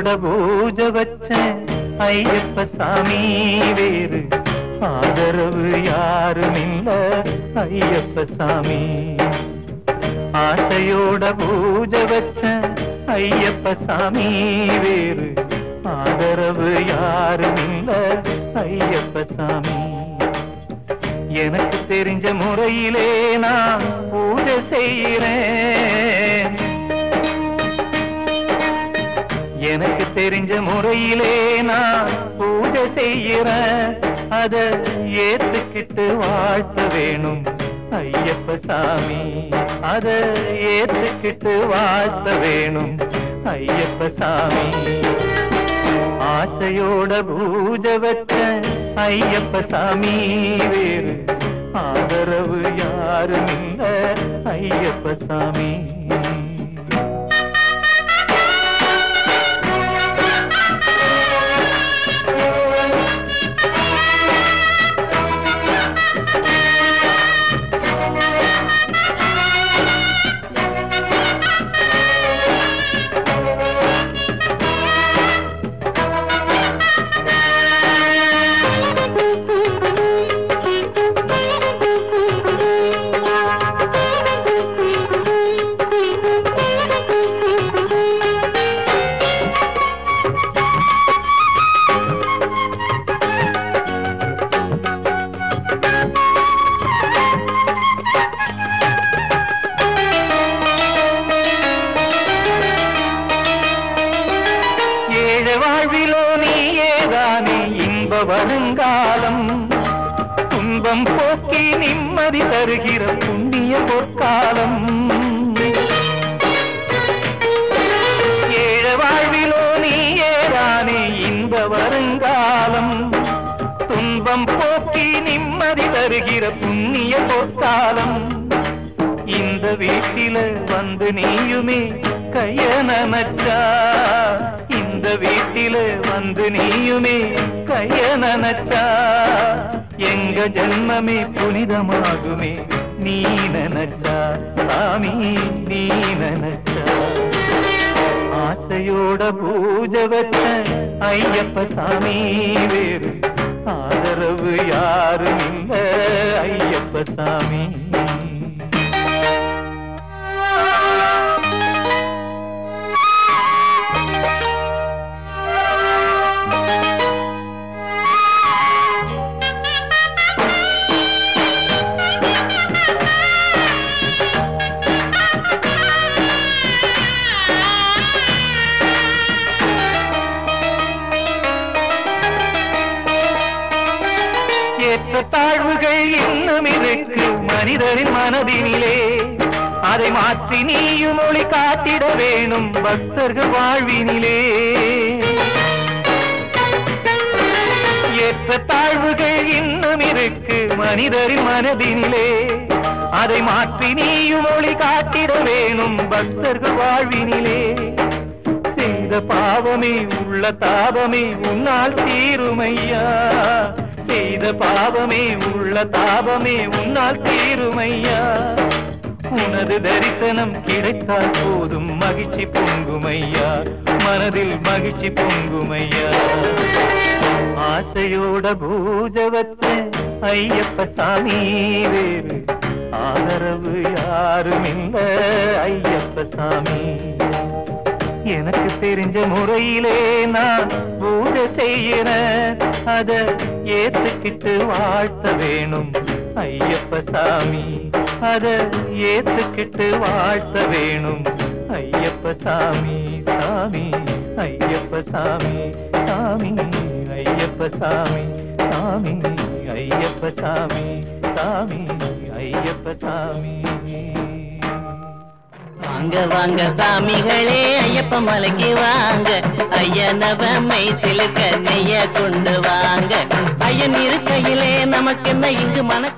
பூஜை வச்சேன் ஐயப்ப சாமி வேறு ஆதரவு யாரும் இல்ல ஐயப்ப சாமி ஆசையோட பூஜை வச்சேன் ஐயப்ப சாமி வேறு ஆதரவு யாரும் இல்ல ஐயப்ப சாமி எனக்கு தெரிஞ்ச முறையிலே நான் பூஜை செய்கிறேன் எனக்கு தெரிஞ்ச முறையிலே நான் பூஜை செய்கிறேன் அத ஏத்துக்கிட்டு வாழ்த்த வேணும் ஐயப்ப சாமி அத ஏத்துக்கிட்டு வாழ்த்த வேணும் ஐயப்ப சாமி ஆசையோட பூஜை வச்ச ஐயப்ப சாமி வேறு ஆதரவு யாரும் இல்ல ஐயப்ப சாமி ஏழ வாழ்விலோ நீ ஏதானே இன்ப வருங்காலம் துன்பம் போக்கி நிம்மதி தருகிற புண்ணிய பொற்காலம் ஏழ வாழ்விலோ நீ ஏதானே இன்ப வருங்காலம் துன்பம் போக்கி நிம்மதி தருகிற புண்ணிய பொற்காலம் இந்த வீட்டில வந்து நீயுமே கைய நனச்சா இந்த வீட்டில வந்து நீயுமே கைய நனச்சா எங்க ஜென்மமே புனிதமாகுமே நீ நனச்சா சாமி நீ நனச்சா ஆசையோட பூஜை வச்ச ஐயப்ப சாமி வேறு ஆதரவு யாரும் இல்ல ஐயப்ப சாமி ஏற்ற தாழ்வுகள் இன்னும் இருக்கு மனிதரின் மனதினிலே அதை மாற்றி நீயும் ஒளி காட்டிட வேணும் பக்தர்கள் வாழ்வினிலே ஏற்ற தாழ்வுகள் இன்னும் இருக்கு மனிதரின் மனதினிலே அதை மாற்றி நீயும் ஒளி காட்டிட வேணும் பக்தர்கள் வாழ்வினிலே செய்த பாவமே உள்ள தாபமே உன்னால் தீருமையா செய்த பாவமே உள்ள தாபமே உன்னால் தீருமையா உனது தரிசனம் கிடைத்தால் போதும் மகிழ்ச்சி பொங்குமையா மனதில் மகிழ்ச்சி பொங்குமையா ஆசையோட பூஜை வச்ச ஐயப்ப சாமி வேறு ஆதரவு யாரும் இல்ல ஐயப்ப சாமி எனக்கு தெரிஞ்ச முறையிலே நான் பூஜை செய்யறேன் அத ஏத்துக்கிட்டு வாழ்த்த வேணும் ஐயப்ப சாமி அத ஏத்துக்கிட்டு வாழ்த்த வேணும் ஐயப்ப சாமி சாமி ஐயப்ப சாமி சாமி ஐயப்ப சாமி சாமி ஐயப்ப சாமி சாமி ஐயப்ப சாமி வாங்க வாங்க சாமிகளே ஐயப்ப மலைக்கு வாங்க ஐயனவ மை சிலுக்க நெய்ய கொண்டு வாங்க ஐயன் இருக்கையிலே நமக்கு என்ன இங்கு மனக்க